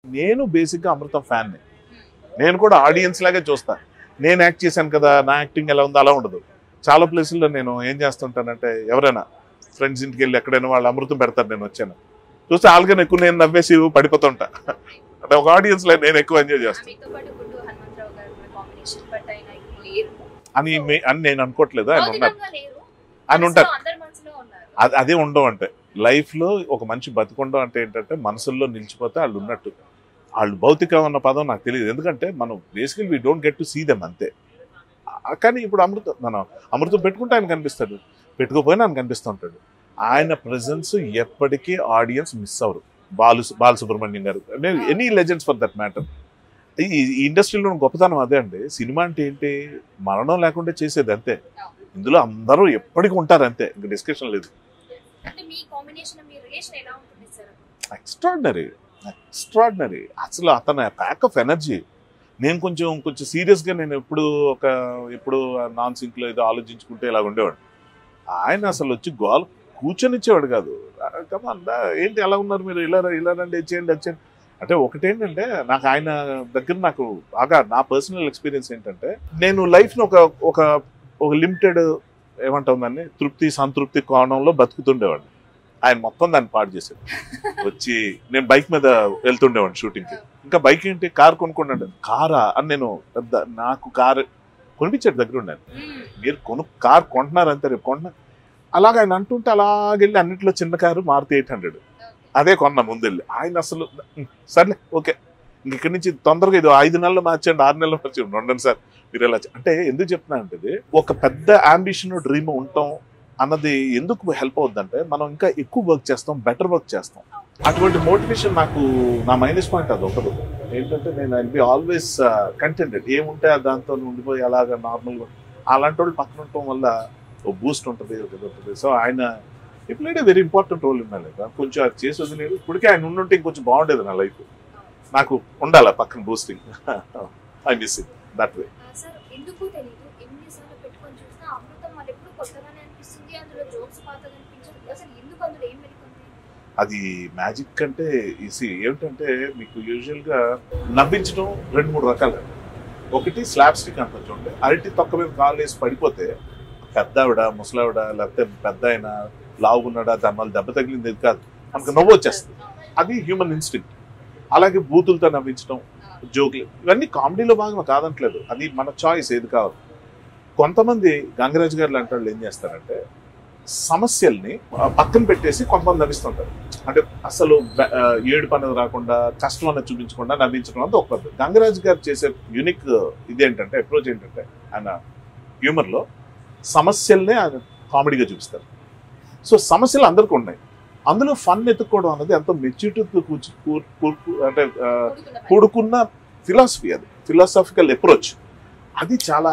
నేను బేసిక్గా అమృతం ఫ్యాన్ని నేను కూడా ఆడియన్స్ లాగే చూస్తా నేను యాక్ట్ చేశాను కదా నా యాక్టింగ్ ఎలా ఉందో అలా ఉండదు చాలా ప్లేసుల్లో నేను ఏం చేస్తుంటానంటే ఎవరైనా ఫ్రెండ్స్ ఇంటికి వెళ్ళి ఎక్కడైనా వాళ్ళు అమృతం పెడతారు నేను వచ్చాను చూస్తే వాళ్ళకన్నా ఎక్కువ నేను నవ్వేసి పడిపోతుంటా అంటే ఒక ఆడియన్స్ లో నేను ఎక్కువ ఎంజాయ్ చేస్తాను మీతో పాటు గుండు హనుమంతరావు గారు కాంబినేషన్ బట్ ఆయన ఇప్పుడు లేరు అని మే- అని నేను అనుకోవట్లేదు ఆయన ఉన్నారు భౌతికంగా లేరు ఆయన ఉంటారు మనసులో అందరి మనసులో ఉన్నారు అది అదే ఉండవు అంటే లైఫ్ లో ఒక మనిషి బతికుండడం అంటే ఏంటంటే మనసుల్లో నిలిచిపోతే వాళ్ళు ఉన్నట్టు వాళ్ళు భౌతికం అన్న పదం నాకు తెలియదు ఎందుకంటే మనం basically we don't get to see them అంతే ఆ, కానీ ఇప్పుడు అమృతం మనం అమృతం పెట్టుకుంటే ఆయన కనిపిస్తాడు పెట్టుకోపోయినా ఆయన కనిపిస్తూ ఉంటాడు ఆయన ప్రజెన్స్ ఎప్పటికీ ఆడియన్స్ మిస్ అవరు బాలు బాలసుబ్రహ్మణ్యం గారు any legends for that matter ఈ ఈ ఇండస్ట్రీలో గొప్పతనం అదే అండి సినిమా అంటే ఏంటి మరణం లేకుండా చేసేది అంతే ఇందులో అందరూ ఎప్పటికీ ఉంటారు అంతే ఇంకా డిస్కషన్ లేదు అంటే మీ కాంబినేషన్ మీ రిలేషన్ ఎలా ఉంటుంది సార్ ఎక్స్ట్రాడినరీ ఎక్స్ట్రాడినరీ అసలు అతని ప్యాక్ ఆఫ్ ఎనర్జీ నేను కొంచెం కొంచెం సీరియస్గా నేను ఎప్పుడు ఒక ఎప్పుడు నాన్ సింక్లో ఏదో ఆలోచించుకుంటే ఇలా ఉండేవాడు ఆయన అసలు వచ్చి గోల్ కూర్చొనిచ్చేవాడు కాదు కమాన్ ఏంటి ఎలా ఉన్నారు మీరు ఇలా రా- ఇలా రండి ఇది చేయండి అది చేయండి అంటే ఒకటేంటంటే నాకు ఆయన దగ్గర నాకు బాగా నా పర్సనల్ ఎక్స్పీరియన్స్ ఏంటంటే నేను లైఫ్ని ఒక ఒక ఒక లిమిటెడ్ ఏమంటాం దాన్ని తృప్తి సంతృప్తి కోణంలో బతుకుతుండేవాడిని ఆయన మొత్తం దాన్ని పాడు చేశాడు వచ్చి నేను బైక్ మీద వెళ్తుండేవాడిని షూటింగ్కి ఇంకా బైక్ ఏంటి కార్ కొనుక్కున్నాడు కారా అని నేను పెద్ద నాకు కార్ కొనిపించాడు దగ్గర ఉన్నాను మీరు కొను కార్ కొంటున్నారు అంతే రేపు కొంటున్నా అలాగ ఆయన అంటుంటే అలాగెళ్ళి అన్నింటిలో చిన్న కారు మారుతి ఎయిట్ హండ్రెడ్ అదే కొన్నా ముందెళ్ళి ఆయన అసలు "ఉం, సర్లే ఓకే ఇంక ఇక్కడి నుంచి తొందరగా ఇది ఐదు నెలలు మార్చండి ఆరు నెలలు మార్చండి ఉండండి సార్ మీరు ఎలా చే-" అంటే ఎందుకు చెప్తున్నా అంటే ఇది, ఒక పెద్ద అంబిషన్ డ్రీమ్ ఉంటాం అన్నది ఎందుకు హెల్ప్ అవుద్దంటే మనం ఇంకా ఎక్కువ వర్క్ చేస్తాం బెటర్ వర్క్ చేస్తాం అటువంటి మోటివేషన్ నాకు నా మైనస్ పాయింట్ అది ఒకటి ఏంటంటే నేను ఐ బి ఆల్వేస్ కంటెంటెడ్ ఏముంటే దాంతో ఉండిపోయి అలాగా నార్మల్గా అలాంటి వాళ్ళు పక్కన ఉండటం వల్ల ఓ బూస్ట్ ఉంటుంది ఒక ఇది ఉంటుంది సో ఆయన played very important role in my life కొంచెం అది చేసి వదిలేదు ఇప్పటికే ఆయన ఉండుంటే ఇంకొంచెం బాగుండేది నా లైఫ్ నాకు ఉండాలి పక్కన boosting I miss it that way sir ఎందుకు తెలియదు ఎన్నిసార్లు పెట్టుకొని చూసినా అమృతం మళ్ళీ ఎప్పుడు కొత్తగానే అనిపిస్తుంది అందులో జోక్స్ పాతగా అనిపించదు అసలు ఎందుకు అందులో ఏం వెళ్తుంది అది మ్యాజిక్ అంటే ఈసీ ఏమిటంటే మీకు యూజువల్గా నవ్వించడం రెండు మూడు రకాలు ఒకటి స్లాబ్ స్టిక్ అంటారు చూడండి అరటి తొక్క మీద కాలు వేసి పడిపోతే పెద్దావిడ ముసలావిడ లేకపోతే పెద్ద అయినా లావుకున్నాడా దాని వల్ల దెబ్బ తగిలింది ఇది కాదు మనకు నవ్వు వచ్చేస్తుంది అది హ్యూమన్ ఇన్స్టింక్ట్ అలాగే బూతులతో నవ్వించడం జోకులు ఇవన్నీ కామెడీలో భాగం కాదంటలేదు అది మన చాయిస్ ఏది కావాలి కొంతమంది గంగరాజు గారు లాంటి వాళ్ళు ఏం చేస్తారంటే సమస్యల్ని ఆ, పక్కన పెట్టేసి కొంతమంది నవ్విస్తుంటారు అంటే అసలు బ- ఆ, ఏడు పని రాకుండా కష్టం అనేది చూపించకుండా నవ్వించడం అంతా ఒక పద్ధతి గంగరాజు గారు చేసే యూనిక్ ఇది ఏంటంటే అప్రోచ్ ఏంటంటే ఆయన హ్యూమర్లో సమస్యల్నే ఆయన కామెడీగా చూపిస్తారు సో సమస్యలు అందరికీ ఉన్నాయి అందులో ఫన్ ఎత్తుక్కోవడం అనేది ఎంతో మెచ్యూరిటీతో కూర్చు కూ- కూ- అంటే ఆ, కూడుకున్న పని. కూడుకున్న ఫిలాసఫీ అది ఫిలాసఫికల్ అప్రోచ్ అది చాలా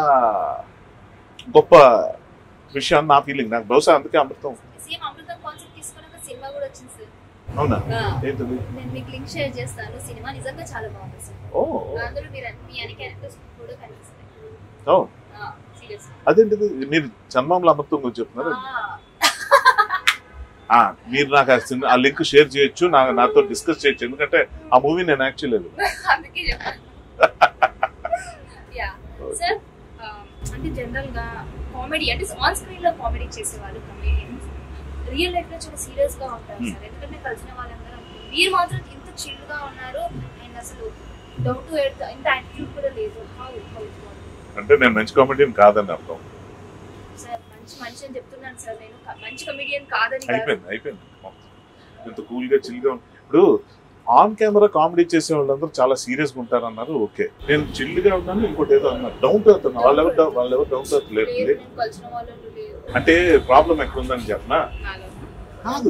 గొప్ప విషయం నా ఫీలింగ్ నాకు బహుశా అందుకే అమృతం సేమ్ అమృతం కాన్సెప్ట్ తీసుకుని ఒక సినిమా కూడా వచ్చింది సార్ అవునా ఆ, ఏంటది నేను మీకు లింక్ షేర్ చేస్తాను సినిమా నిజంగా చాలా బాగుంది సార్ ఓ అందులో మీరు అన్ని- మీ అన్ని క్యారెక్టర్స్ కూడా కనిపిస్తాయి ఓ సీరియస్ అదేంటిది మీరు చంద్రమామల అమృతం గురించి చెప్తున్నారు ఆ, మీరు నాకు ఆ సినిమా ఆ లింక్ షేర్ చేయొచ్చు నా నాతో డిస్కస్ చేయొచ్చు ఎందుకంటే ఆ మూవీ నేను యాక్చువల్ లేదు అందుకే చెప్పాను యా సార్ అంటే జనరల్ గా కామెడీ అంటే ఆన్ స్క్రీన్ లో కామెడీ చేసేవాళ్ళు కమేడియన్స్ రియల్ లైఫ్ లో చాలా సీరియస్ గా ఉంటారు Hmm. సార్ ఎందుకంటే కలిసిన వాళ్ళందరూ అంతే. మీరు మాత్రం ఇంత చిల్ గా ఉన్నారు అండ్ అసలు డౌన్ టు ఎర్త్ ఇంత యాటిట్యూడ్ కూడా లేదు హౌ హౌ అంటే నేను మంచి కామెడీని కాదని అర్థం సార్ మంచి మనిషి అని చెప్తున్నాను సార్ నేను క- మంచి కమెడియన్ కాదని కాదు అయిపోయింది అయిపోయింది ఇంత కూల్ గా చిల్ గా ఉంది. ఇప్పుడు ఆన్ కెమెరా కామెడీ చేసే వాళ్ళందరూ చాలా సీరియస్ గా ఉంటారన్నారు ఓకే నేను చిల్ గా ఉన్నాను ఇంకోటి ఏదో అన్నారు డౌన్ టు ఎర్త్ వాళ్ళు ఎవరు డౌ- వాళ్ళు ఎవరు డౌన్ టు ఎర్త్ లేదు లేదు నేను కలిసిన వాళ్ళు లేదు అంటే ప్రాబ్లం ఎక్కడ ఉందని చెప్పనా నాలో. కాదు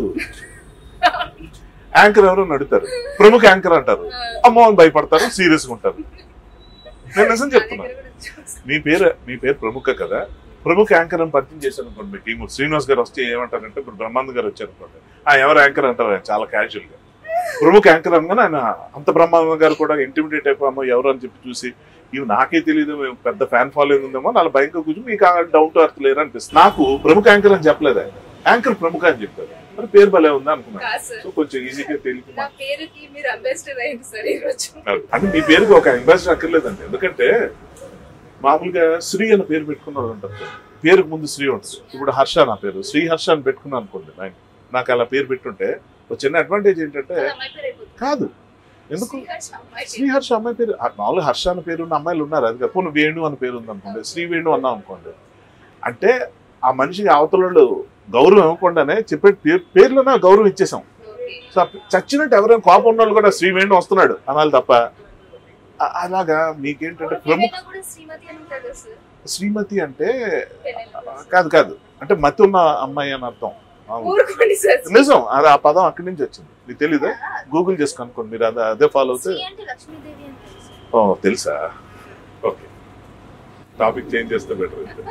యాంకర్ ఎవరో నడుతారు ప్రముఖ యాంకర్ అంటారు ఆ, అమ్మో అని భయపడతారు సీరియస్ గా ఉంటారు నేను నిజం నా చెప్తున్నా దగ్గర కూడా jokes. మీ పేరు మీ పేరు ప్రముఖ కదా ప్రముఖ యాంకర్ అని పరిచయం చేశారు అనుకోండి మీ టీము శ్రీనివాస్ గారు వస్తే ఏమంటారంటే ఇప్పుడు బ్రహ్మానంద్ గారు వచ్చారు అనుకోండి ఆ ఎవరు యాంకర్ అంటారు ఆయన చాలా క్యాజువల్ గా ప్రముఖ యాంకర్ అనగానే ఆయన అంత బ్రహ్మానంద్ గారు కూడా ఇంటిమిడేట్ అయిపోయామో ఎవరు అని చెప్పి చూసి ఇవి నాకే తెలియదు మేము పెద్ద ఫ్యాన్ ఫాలోయింగ్ ఉందేమో నాలుగు భయంకర కూర్చొని మీకు డౌన్ టు అర్త్ లేరు అనిపిస్తుంది నాకు ప్రముఖ యాంకర్ అని చెప్పలేదు ఆయన యాంకర్ ప్రముఖ అని చెప్పారు మరి పేరు భలే ఉంది అనుకున్నాను కాదు సార్ సో కొంచెం ఈజీగా తెలిపి నా పేరుకి మీరు అంబాసిడర్ అయింది సార్ ఈరోజు అంటే మీ పేరుకి ఒక అంబాసిడర్ అక్కర్లేదండి ఎందుకంటే మామూలుగా శ్రీ అని పేరు పెట్టుకున్నాడు ఉంటారు సార్. పేరుకు ముందు శ్రీ ఉంటుంది ఇప్పుడు హర్ష నా పేరు శ్రీ హర్ష అని పెట్టుకున్నాను అనుకోండి నాకు- నాకు అలా పేరు పెట్టుంటే ఒక చిన్న అడ్వాంటేజ్ ఏంటంటే అది అమ్మాయి పేరు అయిపోతుంది కాదు ఎందుకు శ్రీహర్ష అమ్మాయి పేరు. శ్రీహర్ష అమ్మాయి పేరు ఆ, మామూలుగా హర్ష అని పేరు ఉన్న అమ్మాయిలు ఉన్నారు అది పోను వేణు అని పేరు ఉంది అనుకోండి శ్రీ వేణు అన్నాం అనుకోండి అంటే ఆ మనిషికి అవతల గౌరవం ఇవ్వకుండానే చెప్పే పేరు పేర్లోనే గౌరవం ఇచ్చేసాం ఓకే. సో ఆ చచ్చినట్టు ఎవరైనా కోపం ఉన్న వాళ్ళు కూడా శ్రీ వేణు వస్తున్నాడు అనాలి తప్ప ఆ- అలాగా మీకేంటంటే ప్రముఖ పెళ్ళైనా కూడా శ్రీమతి అని ఉంటుంది కదా సార్ శ్రీమతి అంటే పెళ్ళైనా కూడా. కాదు కాదు అంటే మతి ఉన్న అమ్మాయి అని అర్థం ఆ, ఊరుకోండి సార్ నిజం అది ఆ పదం అక్కడి నుంచి వచ్చింది మీకు తెలీదా గూగుల్ చేసి కనుక్కోండి మీరు అదే అదే ఫాలో అవుతే శ్రీ అంటే లక్ష్మీదేవి అని తెలుసు ఓ తెలుసా ఓకే టాపిక్ చేంజ్ చేస్తే బెటర్